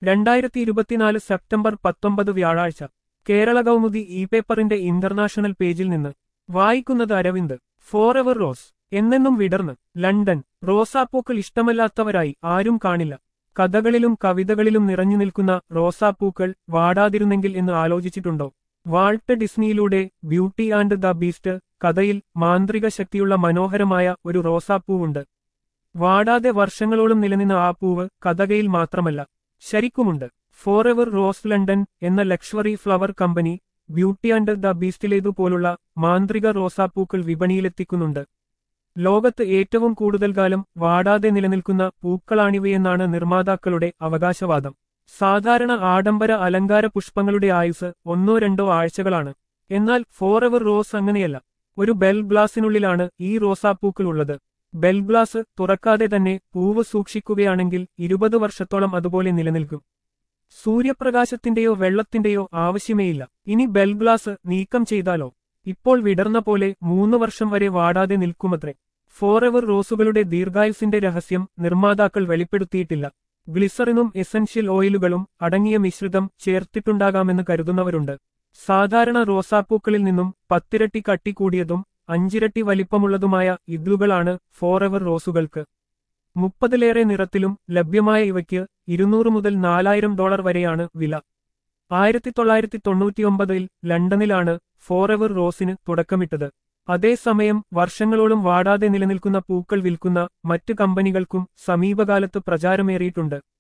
രണ്ടായിരത്തി ഇരുപത്തിനാല് സെപ്റ്റംബർ പത്തൊമ്പത് വ്യാഴാഴ്ച കേരള കൗമുദി ഇ പേപ്പറിന്റെ ഇന്റർനാഷണൽ പേജിൽ നിന്ന് വായിക്കുന്നത് അരവിന്ദ് ഫോർ എവർ റോസ് എന്നെന്നും വിടർന്ന് ലണ്ടൻ റോസാപ്പൂക്കൾ ഇഷ്ടമല്ലാത്തവരായി ആരും കാണില്ല കഥകളിലും കവിതകളിലും നിറഞ്ഞു നിൽക്കുന്ന റോസാപ്പൂക്കൾ വാടാതിരുന്നെങ്കിൽ എന്ന് ആലോചിച്ചിട്ടുണ്ടോ വാൾട്ട് ഡിസ്നിയിലൂടെ ബ്യൂട്ടി ആൻഡ് ദ ബീസ്റ്റ് കഥയിൽ മാന്ത്രിക ശക്തിയുള്ള മനോഹരമായ ഒരു റോസാപ്പൂവുണ്ട് വാടാതെ വർഷങ്ങളോളം നിലനിന്ന ആ പൂവ് കഥകയിൽ മാത്രമല്ല ശരിക്കുമുണ്ട് ഫോർ എവർ റോസ് ലണ്ടൻ എന്ന luxury flower company beauty and the ബീസ്റ്റിലേതുപോലുള്ള മാന്ത്രിക റോസാപ്പൂക്കൾ വിപണിയിലെത്തിക്കുന്നുണ്ട് ലോകത്ത് ഏറ്റവും കൂടുതൽ കാലം വാടാതെ നിലനിൽക്കുന്ന പൂക്കളാണിവയെന്നാണ് നിർമ്മാതാക്കളുടെ അവകാശവാദം സാധാരണ ആഡംബര അലങ്കാര പുഷ്പങ്ങളുടെ ആയുസ് ഒന്നോ രണ്ടോ ആഴ്ചകളാണ് എന്നാൽ ഫോർ എവർ റോസ് അങ്ങനെയല്ല ഒരു ബെൽ ഗ്ലാസിനുള്ളിലാണ് ഈ റോസാപ്പൂക്കൾ ഉള്ളത് ബെൽ ഗ്ലാസ് തുറക്കാതെ തന്നെ പൂവ് സൂക്ഷിക്കുകയാണെങ്കിൽ ഇരുപത് വർഷത്തോളം അതുപോലെ നിലനിൽക്കും സൂര്യപ്രകാശത്തിന്റെയോ വെള്ളത്തിന്റെയോ ആവശ്യമേയില്ല ഇനി ബെൽ ഗ്ലാസ് നീക്കം ചെയ്താലോ ഇപ്പോൾ വിടർന്ന പോലെ മൂന്ന് വർഷം വരെ വാടാതെ നിൽക്കുമത്രേ ഫോർ എവർ റോസുകളുടെ ദീർഘായുസിന്റെ രഹസ്യം നിർമ്മാതാക്കൾ വെളിപ്പെടുത്തിയിട്ടില്ല ഗ്ലിസറിനും എസൻഷ്യൽ ഓയിലുകളും അടങ്ങിയ മിശ്രിതം ചേർത്തിട്ടുണ്ടാകാമെന്ന് കരുതുന്നവരുണ്ട് സാധാരണ റോസാപ്പൂക്കളിൽ നിന്നും പത്തിരട്ടി കട്ടി കൂടിയതും അഞ്ചിരട്ടി വലിപ്പമുള്ളതുമായ ഇദ്ലുകളാണ് ഫോർ എവർ റോസുകൾക്ക് മുപ്പതിലേറെ നിറത്തിലും ലഭ്യമായ ഇവയ്ക്ക് ഇരുന്നൂറ് മുതൽ നാലായിരം ഡോളർ വരെയാണ് വില ആയിരത്തി തൊള്ളായിരത്തി തൊണ്ണൂറ്റിയൊമ്പതിൽ ലണ്ടനിലാണ് ഫോർ എവർ റോസിന് തുടക്കമിട്ടത് അതേസമയം വർഷങ്ങളോളം വാടാതെ നിലനിൽക്കുന്ന പൂക്കൾ വിൽക്കുന്ന മറ്റ് കമ്പനികൾക്കും സമീപകാലത്ത് പ്രചാരമേറിയിട്ടുണ്ട്